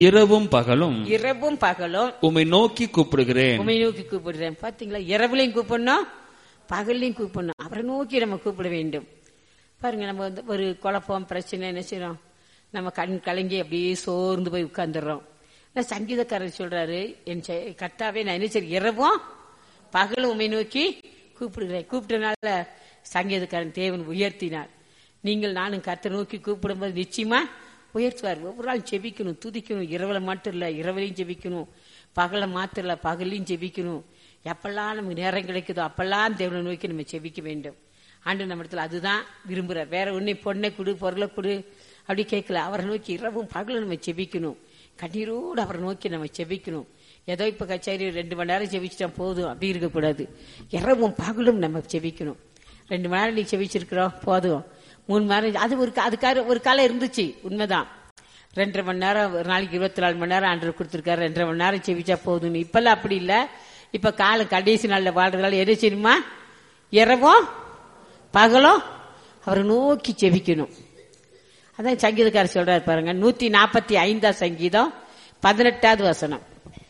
இரவும் பகலும் இரவும் பகலும் உம்மை நோக்கி கூப்பிடுகிறேன் உமை நோக்கி கூப்பிடுறேன் பாத்தீங்களா இரவுலையும் கூப்பிடணும் பகல்லையும் கூப்பிடணும் அவரை நோக்கி நம்ம கூப்பிட வேண்டும் பாருங்க நம்ம வந்து ஒரு குழப்பம் பிரச்சனை என்ன செய்யறோம் நம்ம கண் கலங்கி அப்படியே சோர்ந்து போய் உட்கார்ந்துடுறோம் ஆனா சங்கீதக்காரர் சொல்றாரு என் செ- கர்த்தாவே நான் என்ன சரி இரவும் பகலும் உமை நோக்கி கூப்பிடுகிறேன் கூப்பிட்டனால சங்கீதக்காரன் தேவன் உயர்த்தினார் நீங்கள் நானும் கர்த்தரை நோக்கி கூப்பிடும்போது நிச்சயமா உயர்த்துவார் ஒவ்வொரு நாள் ஜெபிக்கணும் துதிக்கணும் இரவுல மட்டும் இல்ல இரவுலையும் ஜெபிக்கணும் பகல மாத்திரம் இல்ல பகல்லையும் ஜெபிக்கணும் எப்பெல்லாம் நமக்கு நேரம் கிடைக்குதோ அப்பெல்லாம் தேவனை நோக்கி நம்ம ஜெபிக்க வேண்டும் ஆண்டு நம்ம இடத்துல அதுதான் விரும்புறார் வேற ஒண்ணு பொண்ணை கொடு பொருளை கொடு அப்படி கேட்கல அவரை நோக்கி இரவும் பகலும் நம்ம ஜெபிக்கணும் கண்ணீரோடு அவரை நோக்கி நம்ம ஜெபிக்கணும் ஏதோ இப்ப கச்சேரி ரெண்டு மணி நேரம் ஜெபிச்சிட்டா போதும் அப்படி இருக்கக்கூடாது இரவும் பகலும் நம்ம ஜெபிக்கணும் ரெண்டு மணி நேரம் நீ செவிச்சிருக்கிறோம் போதும் மூணு மணி நேரம் அது ஒரு கா- அதுக்காக ஒரு காலம் இருந்துச்சு உண்மைதான் ரெண்டரை மணி நேரம் ஒரு நாளைக்கு இருபத்தி நாலு மணி நேரம் ஆண்டர் கொடுத்துருக்காரு ரெண்டரை மணி நேரம் செவிச்சா போதும் இப்பெல்லாம் அப்படி இல்ல இப்ப காலம் கடைசி நாள்ல வாழ்றதால என்ன செய்யணுமா இரவும் பகலும் அவரை நோக்கி செபிக்கணும் அதான் சங்கீதக்காரர் சொல்றாரு பாருங்க நூத்தி நாற்பத்தி ஐந்தாம் சங்கீதம் பதினெட்டாவது வசனம்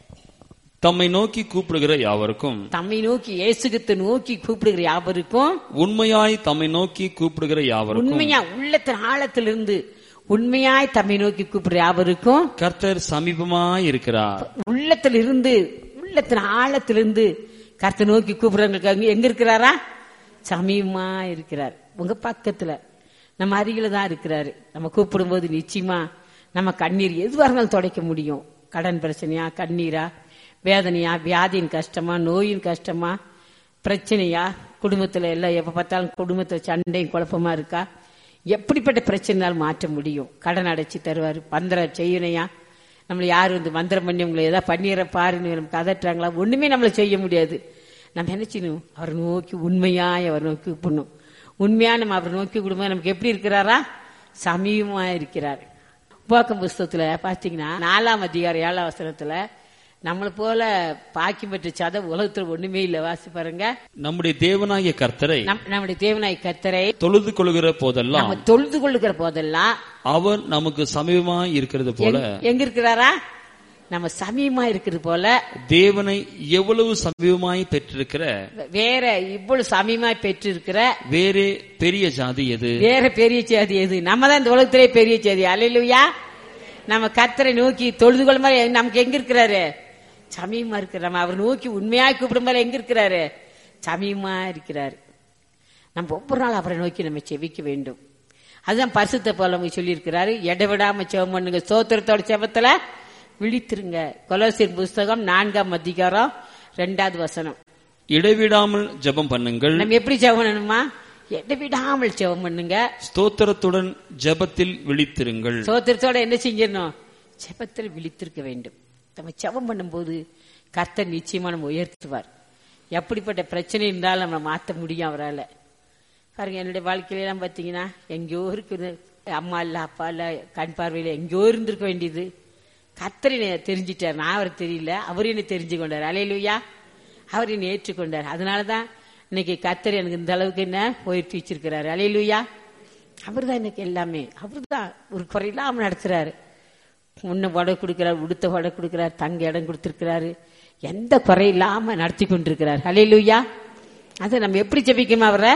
தம்மை நோக்கி கூப்பிடுகிற யாவருக்கும் தம்மை நோக்கி இயேசுகித்து நோக்கி கூப்பிடுகிற யாவருக்கும் உண்மையாய் தம்மை நோக்கி கூப்பிடுகிற யாவருக்கும் உண்மையா உள்ளத்தின் ஆழத்திலிருந்து உண்மையாய் தம்மை நோக்கி கூப்பிடுற யாவருக்கும் கர்த்தர் சமீபமாய் இருக்கிறார் உள்ளத்துல இருந்து உள்ளத்தின் ஆழத்திலிருந்து கர்த்த நோக்கி கூப்பிடுறவங்களுக்கு அங்க எங்க இருக்கிறாரா சமீபமா இருக்கிறார் உங்க பக்கத்துல நம்ம அருகில தான் இருக்கிறாரு நம்ம கூப்பிடும்போது நிச்சயமா நம்ம கண்ணீர் எதுவாக இருந்தாலும் துடைக்க முடியும் கடன் பிரச்சனையா கண்ணீரா வேதனையா வியாதியின் கஷ்டமா நோயின் கஷ்டமா பிரச்சனையா குடும்பத்துல எல்லாம் எப்ப பார்த்தாலும் குடும்பத்துல சண்டையும் குழப்பமா இருக்கா எப்படிப்பட்ட பிரச்சனைனாலும் மாற்ற முடியும் கடன் அடைச்சி தருவாரு பந்திரம் செய்யணையா நம்மளை யார் வந்து மந்திரம் பண்ணி உங்களை ஏதாவது பண்ணிடுற பாருன்னு நமக்கு அதட்டுறாங்களா ஒண்ணுமே நம்மள செய்ய முடியாது நம்ம என்ன செய்யணும் அவரை நோக்கி உண்மையாய் அவர் நோக்கி கூப்பிடணும் உண்மையா நம்ம அவரை நோக்கி கூடும்போது நமக்கு எப்படி இருக்கிறாரா சமீபமா இருக்கிறார் உபாக்கம் புஸ்தகத்துல பாத்தீங்கன்னா நாலாம் அதிகாரம் ஏழாம் வசனத்துல நம்மளை போல பாக்கியம் பெற்ற சத உலகத்துல ஒண்ணுமே இல்ல வாசி பாருங்க நம்முடைய தேவனாகிய கர்த்தரை நம்- நம்முடைய தேவனாய் கத்தரை தொழுது கொள்கிற போதெல்லாம் நம்ம தொழுது கொள்ளுகிற போதெல்லாம் அவர் நமக்கு சமீபமாய் இருக்கிறது போல எங்க- எங்க இருக்கிறாரா நம்ம சமீபமா இருக்கிறது போல தேவனை எவ்வளவு சமீபமாய் பெற்றிருக்கிற வேற இவ்வளவு சமீபமாய் பெற்றிருக்கிற வேறே பெரிய ஜாதி எது வேற பெரிய சேதி எது நம்ம தான் இந்த உலகத்திலே பெரிய சேதி அலையிலுயா நம்ம கத்தரை நோக்கி தொழுது கொள்ளும் போது நமக்கு எங்க இருக்கிறாரு சமீபமா இருக்கிற நம்ம அவர் நோக்கி உண்மையாய் கூப்பிடும் போது எங்க இருக்கிறாரு சமீபமா இருக்கிறாரு நம்ம ஒவ்வொரு நாள் அவரை நோக்கி நம்ம செவிக்க வேண்டும் அதுதான் பரிசுத்த போல சொல்லியிருக்கிறாரு எடவிடாம செவம் பண்ணுங்க சோத்திரத்தோட செவத்துல விழித்திருங்க கொலோசியர் புஸ்தகம் நான்காம் அதிகாரம் ரெண்டாவது வசனம் இடைவிடாமல் ஜெபம் பண்ணுங்கள் நம்ம எப்படி ஜெபம் பண்ணணுமா எடவிடாமல் ஜெபம் பண்ணுங்க ஸ்தோத்திரத்துடன் ஜெபத்தில் விழித்திருங்கள் சோத்திரத்தோட என்ன செஞ்சிடணும் ஜெபத்தில் விழித்திருக்க வேண்டும் நம்ம ஜெபம் பண்ணும்போது கர்த்தர் நிச்சயமா நம்ம உயர்த்துவார் எப்படிப்பட்ட பிரச்சனை இருந்தாலும் நம்ம மாத்த முடியும் அவரால பாருங்க என்னுடைய வாழ்க்கையில எல்லாம் பாத்தீங்கன்னா எங்கேயோ இருக்குது அம்மா இல்ல அப்பா இல்ல கண் பார்வையில எங்கேயோ இருந்திருக்க வேண்டியது கர்த்தர் என்னை தெரிஞ்சிட்டார் நான் அவரை தெரியல அவர் என்ன தெரிஞ்சு கொண்டார் அலையிலுயா அவர் என்னை ஏற்றுக்கொண்டார் அதனாலதான் இன்னைக்கு கர்த்தர் எனக்கு இந்த அளவுக்கு என்ன உயர்த்தி வச்சிருக்கிறாரு அலையிலுயா அவர் தான் எனக்கு எல்லாமே அவர் தான் ஒரு குறையில்லாம நடத்துறாரு உன்னை வடை கொடுக்கிறார் உடுத்த வடை கொடுக்கிறார் தங்க இடம் கொடுத்திருக்கிறாரு எந்த குறையில்லாம நடத்தி கொண்டிருக்கிறார் அலையிலுயா அதை நம்ம எப்படி ஜெபிக்கணும் அவரை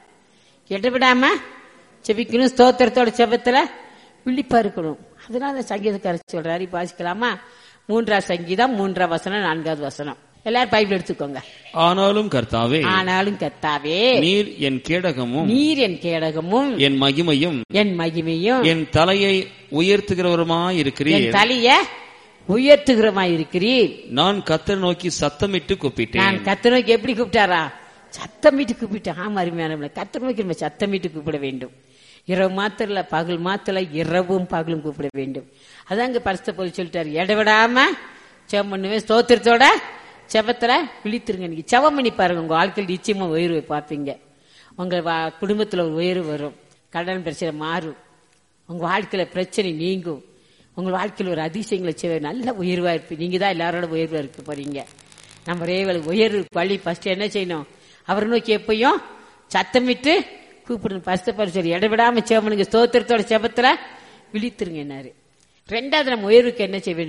இடவிடாம ஜெபிக்கணும் ஸ்தோத்திரத்தோட ஜெபத்துல விழிப்பா இருக்கணும் அதனால சங்கீதக்காரர் சொல்றாரு இப்ப வாசிக்கலாமா மூன்றாம் சங்கீதம் மூன்றாம் வசனம் நான்காவது வசனம் எல்லாரும் பைபிள் எடுத்துக்கோங்க ஆனாலும் கர்த்தாவே ஆனாலும் கத்தாவே நீர் என் கேடகமும் நீர் என் கேடகமும் என் மகிமையும் என் மகிமையும் என் தலையை உயர்த்துகிறவருமாய் என் இருக்கிறீர் தலைய உயர்த்துகிறமாய் இருக்கிறீர் நான் கத்தர் நோக்கி சத்தமிட்டு கூப்பிட்டேன் நான் கத்த நோக்கி எப்படி கூப்பிட்டாரா சத்தமிட்டு கூப்பிட்டேன் ஆமா அருமையான கத்த நோக்கி நம்ம சத்தமிட்டு கூப்பிட வேண்டும் இரவு மாத்திரம் இல்ல பகல் மாத்திரம் இல்ல, இரவும் பகலும் கூப்பிட வேண்டும் அதான் இங்க பரிசுத்த போய் சொல்லிட்டாரு இடவிடாம செவம் பண்ணுவேன் ஸ்தோத்திரத்தோட செபத்துல விழித்திருங்க இன்னைக்கு செவம் பண்ணி பாருங்க உங்க வாழ்க்கையில் நிச்சயமா உயர்வை பார்ப்பீங்க உங்க வா- குடும்பத்துல ஒரு உயர்வு வரும் கடன் பிரச்சனை மாறும் உங்க வாழ்க்கையில பிரச்சனை நீங்கும் உங்க வாழ்க்கையில ஒரு அதிசயங்களை செய்வ நல்ல உயர்வா இருப்பீங்க நீங்க தான் எல்லாரோட உயர்வா இருக்க போறீங்க நம்ம ரேவல் உயர்வு பள்ளி ஃபர்ஸ்ட் என்ன செய்யணும் அவரை நோக்கி எப்பயும் சத்தமிட்டு கூப்பிடணும் பஸ்த பரிசு இடைவிடாம சேவனுங்க ஸ்தோத்திரத்தோட செபத்துல விழித்திருங்க என்னாரு ரெண்டாவது நம்ம உயர்வுக்கு என்ன செய்ய வேண்டும்